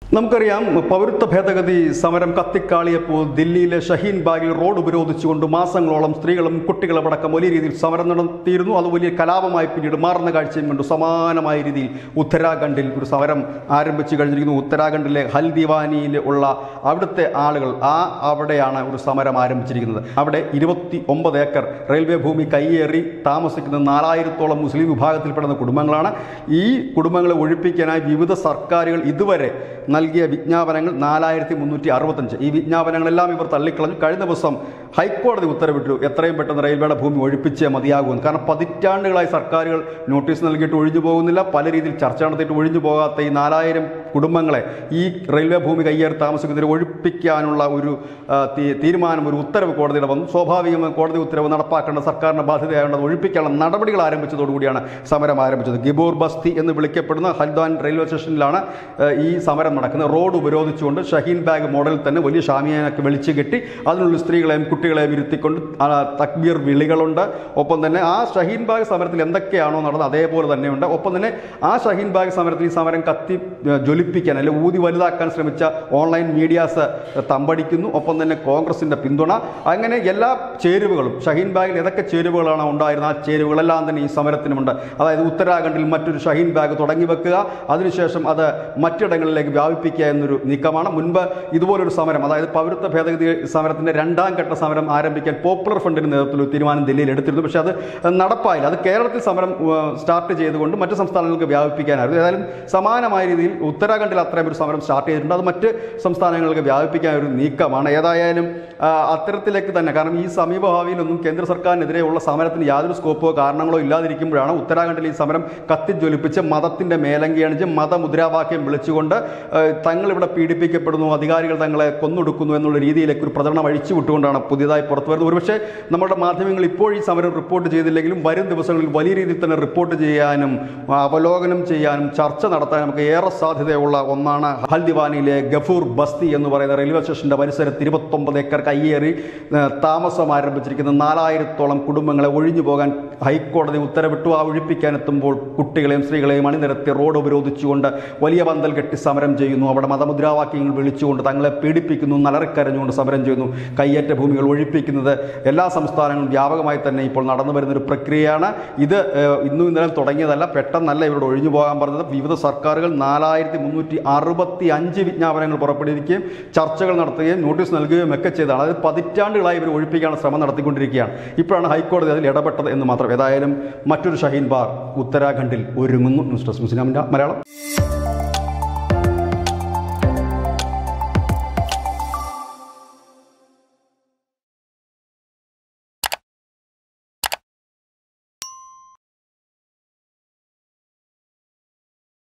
നമുക്കറിയാം പൗരത്വ ഭേദഗതി സമരം കത്തിക്കാളിയപ്പോൾ ദില്ലിയിലെ ഷഹീൻ ബാഗിൽ റോഡ് ഉപരോധിച്ചുകൊണ്ട് മാസങ്ങളോളം സ്ത്രീകളും കുട്ടികളും അടക്കം വലിയ രീതിയിൽ സമരം നടത്തിയിരുന്നു അത് വലിയ കലാപമായി പിന്നീട് മാറുന്ന കാഴ്ചയും കണ്ടു സമാനമായ രീതിയിൽ ഉത്തരാഖണ്ഡിൽ ഒരു സമരം ആരംഭിച്ചു കഴിഞ്ഞിരിക്കുന്നു ഉത്തരാഖണ്ഡിലെ ഹൽദിവാനിയിൽ ഉള്ള അവിടുത്തെ ആളുകൾ ആ അവിടെയാണ് ഒരു സമരം ആരംഭിച്ചിരിക്കുന്നത് അവിടെ ഇരുപത്തി ഒമ്പത് ഏക്കർ റെയിൽവേ ഭൂമി കയ്യേറി താമസിക്കുന്ന നാലായിരത്തോളം മുസ്ലിം വിഭാഗത്തിൽപ്പെടുന്ന കുടുംബങ്ങളാണ് ഈ കുടുംബങ്ങളെ ഒഴിപ്പിക്കാനായി വിവിധ സർക്കാരുകൾ ഇതുവരെ നൽകിയ വിജ്ഞാപനങ്ങൾ നാലായിരത്തി മുന്നൂറ്റി അറുപത്തഞ്ച് ഈ വിജ്ഞാപനങ്ങളെല്ലാം ഇവർ തള്ളിക്കളഞ്ഞു കഴിഞ്ഞ ദിവസം ഹൈക്കോടതി ഉത്തരവിട്ടു എത്രയും പെട്ടെന്ന് റെയിൽവേയുടെ ഭൂമി ഒഴിപ്പിച്ചേ മതിയാകുമെന്ന് കാരണം പതിറ്റാണ്ടുകളായി സർക്കാരുകൾ നോട്ടീസ് നൽകിയിട്ട് ഒഴിഞ്ഞു പോകുന്നില്ല പല രീതിയിൽ ചർച്ച നടത്തിയിട്ട് ഒഴിഞ്ഞു പോകാത്ത ഈ നാലായിരം കുടുംബങ്ങളെ ഈ റെയിൽവേ ഭൂമി കയ്യേറി താമസിക്കുന്നതിന് ഒഴിപ്പിക്കാനുള്ള ഒരു ആ, തീ- തീരുമാനം ഒരു ഉത്തരവ് കോടതിയുടെ വന്നു സ്വാഭാവികമായും കോടതി ഉത്തരവ് നടപ്പാക്കേണ്ട സർക്കാരിൻ്റെ ബാധ്യതയായതുകൊണ്ട് അത് ഒഴിപ്പിക്കാനുള്ള നടപടികൾ ആരംഭിച്ചതോടുകൂടിയാണ് സമരം ആരംഭിച്ചത് ഗിബോർ ബസ്തി എന്ന് വിളിക്കപ്പെടുന്ന ഹൽദ്വാൻ റെയിൽവേ സ്റ്റേഷനിലാണ് ആ, ഈ സമരം നടക്കുന്നത് റോഡ് ഉപരോധിച്ചുകൊണ്ട് ഷഹീൻ ബാഗ് മോഡലിൽ തന്നെ വലിയ ഷാമിയാനൊക്കെ വിളിച്ചു കെട്ടി അതിനുള്ളിൽ സ്ത്രീകളെയും കുട്ടികളെയും ഇരുത്തിക്കൊണ്ട് ആ, തക്ബീർ വിളികളുണ്ട് ഒപ്പം തന്നെ ആ ഷഹീൻ ബാഗ് സമരത്തിൽ എന്തൊക്കെയാണോ നടന്നത് അതേപോലെ തന്നെയുണ്ട് ഒപ്പം തന്നെ ആ ഷഹീൻ ബാഗ് സമരത്തിൽ ഈ സമരം കത്തി ഏഹ്, ജ്വലിപ്പിക്കാൻ അല്ലെങ്കിൽ ഊതി വലുതാക്കാൻ ശ്രമിച്ച ഓൺലൈൻ മീഡിയാസ് തമ്പടിക്കുന്നു ഒപ്പം തന്നെ കോൺഗ്രസിൻ്റെ പിന്തുണ അങ്ങനെ എല്ലാ ചേരുവകളും ഷഹീൻ ബാഗിൽ ഏതൊക്കെ ചേരുവകളാണ് ഉണ്ടായിരുന്നത് ആ ചേരുവകളെല്ലാം തന്നെ ഈ സമരത്തിനുമുണ്ട് അതായത് ഉത്തരാഖണ്ഡിൽ മറ്റൊരു ഷഹീൻ ബാഗ് തുടങ്ങി വെക്കുക അതിനുശേഷം അത് മറ്റിടങ്ങളിലേക്ക് വ്യാപിപ്പിക്കുക എന്നൊരു നീക്കമാണ് മുൻപ് ഇതുപോലൊരു സമരം അതായത് പൗരത്വ ഭേദഗതി സമരത്തിൻ്റെ രണ്ടാം ഘട്ട സമരം ആരംഭിക്കാൻ പോപ്പുലർ ഫ്രണ്ടിൻ്റെ നേതൃത്വത്തിൽ ഒരു തീരുമാനം ഡൽഹിയിൽ എടുത്തിരുന്നു പക്ഷേ അത് നടപ്പായില്ല അത് കേരളത്തിൽ സമരം ഏഹ്, സ്റ്റാർട്ട് ചെയ്തുകൊണ്ട് മറ്റ് സംസ്ഥാനങ്ങൾക്ക് വ്യാപിപ്പിക്കാനായിരുന്നു ഏതായാലും സമാനമായ രീതിയിൽ ഉത്തരാഖണ്ഡിൽ അത്രയും ഒരു സമരം സ്റ്റാർട്ട് ചെയ്തിട്ടുണ്ട് അത് മറ്റ് സംസ്ഥാനങ്ങൾക്ക് വ്യാപിപ്പിക്കാൻ ഒരു നീക്കമാണ് ഏതായാലും ആ, അത്തരത്തിലേക്ക് തന്നെ കാരണം ഈ സമീപഭാവിയിലൊന്നും കേന്ദ്ര സർക്കാരിനെതിരെയുള്ള സമരത്തിന് യാതൊരു സ്കോപ്പോ കാരണങ്ങളോ ഇല്ലാതിരിക്കുമ്പോഴാണ് ഉത്തരാഖണ്ഡിൽ ഈ സമരം കത്തിജ്വലിപ്പിച്ച് മതത്തിൻ്റെ മേലങ്കി അണിച്ച് മതമുദ്രാവാക്യം വിളിച്ചുകൊണ്ട് ആ, തങ്ങളിവിടെ പീഡിപ്പിക്കപ്പെടുന്നു അധികാരികൾ തങ്ങളെ കൊന്നൊടുക്കുന്നു എന്നുള്ള രീതിയിലേക്ക് ഒരു പ്രചരണം അഴിച്ചു വിട്ടുകൊണ്ടാണ് പുതിയതായി പുറത്തു വരുന്നത് ഒരുപക്ഷെ നമ്മുടെ മാധ്യമങ്ങൾ ഇപ്പോൾ ഈ സമരം റിപ്പോർട്ട് ചെയ്തില്ലെങ്കിലും വരും ദിവസങ്ങളിൽ വലിയ രീതിയിൽ തന്നെ റിപ്പോർട്ട് ചെയ്യാനും ആ, അവലോകനം ചെയ്യാനും ചർച്ച നടത്താനും നമുക്ക് ഏറെ സാധ്യതയുള്ള ഒന്നാണ് ഹൽദിവാനിയിലെ ഗഫൂർ ബസ്തി എന്ന് പറയുന്ന റെയിൽവേ സ്റ്റേഷന്റെ പരിസരത്ത് ഇരുപത്തൊമ്പത് ഏക്കർ കയ്യേറി ആ, താമസം ആരംഭിച്ചിരിക്കുന്ന നാലായിരത്തോളം കുടുംബങ്ങളെ ഒഴിഞ്ഞു പോകാൻ ഹൈക്കോടതി ഉത്തരവിട്ടു ആ ഒഴിപ്പിക്കാനെത്തുമ്പോൾ കുട്ടികളെയും സ്ത്രീകളെയും അണിനിരത്തി റോഡ് ഉപരോധിച്ചുകൊണ്ട് വലിയ പന്തൽ കെട്ടി സമരം ചെയ്യുന്നു അവിടെ മതമുദ്രാവാക്യങ്ങൾ വിളിച്ചുകൊണ്ട് തങ്ങളെ പീഡിപ്പിക്കുന്നു നലറിക്കരഞ്ഞുകൊണ്ട് സമരം ചെയ്യുന്നു കയ്യേറ്റ ഭൂമികൾ ഒഴിപ്പിക്കുന്നത് എല്ലാ സംസ്ഥാനങ്ങളും വ്യാപകമായി തന്നെ ഇപ്പോൾ നടന്നു വരുന്നൊരു പ്രക്രിയയാണ് ഇത് ഏഹ്, ഇന്നും ഇന്നലെ തുടങ്ങിയതല്ല പെട്ടെന്നല്ല ഇവരോട് ഒഴിഞ്ഞു പോകാൻ പറഞ്ഞത് വിവിധ സർക്കാരുകൾ നാലായിരത്തി മുന്നൂറ്റി അറുപത്തി അഞ്ച് വിജ്ഞാപനങ്ങൾ പുറപ്പെടുവിക്കുകയും ചർച്ചകൾ നടത്തുകയും നോട്ടീസ് നൽകുകയും ഒക്കെ ചെയ്തതാണ് അതായത് പതിറ്റാണ്ടുകളായി ഇവർ ഒഴിപ്പിക്കാനുള്ള ശ്രമം നടത്തിക്കൊണ്ടിരിക്കുകയാണ് ഇപ്പോഴാണ് ഹൈക്കോടതി അതിൽ ഇടപെട്ടത് എന്ന് മാത്രം ഏതായാലും മറ്റൊരു ഷഹീൻ ബാർ ഉത്തരാഖണ്ഡിൽ ഒരുങ്ങുന്നു ന്യൂസ് ഡെസ്ക് മുസ്ലിം മലയാളം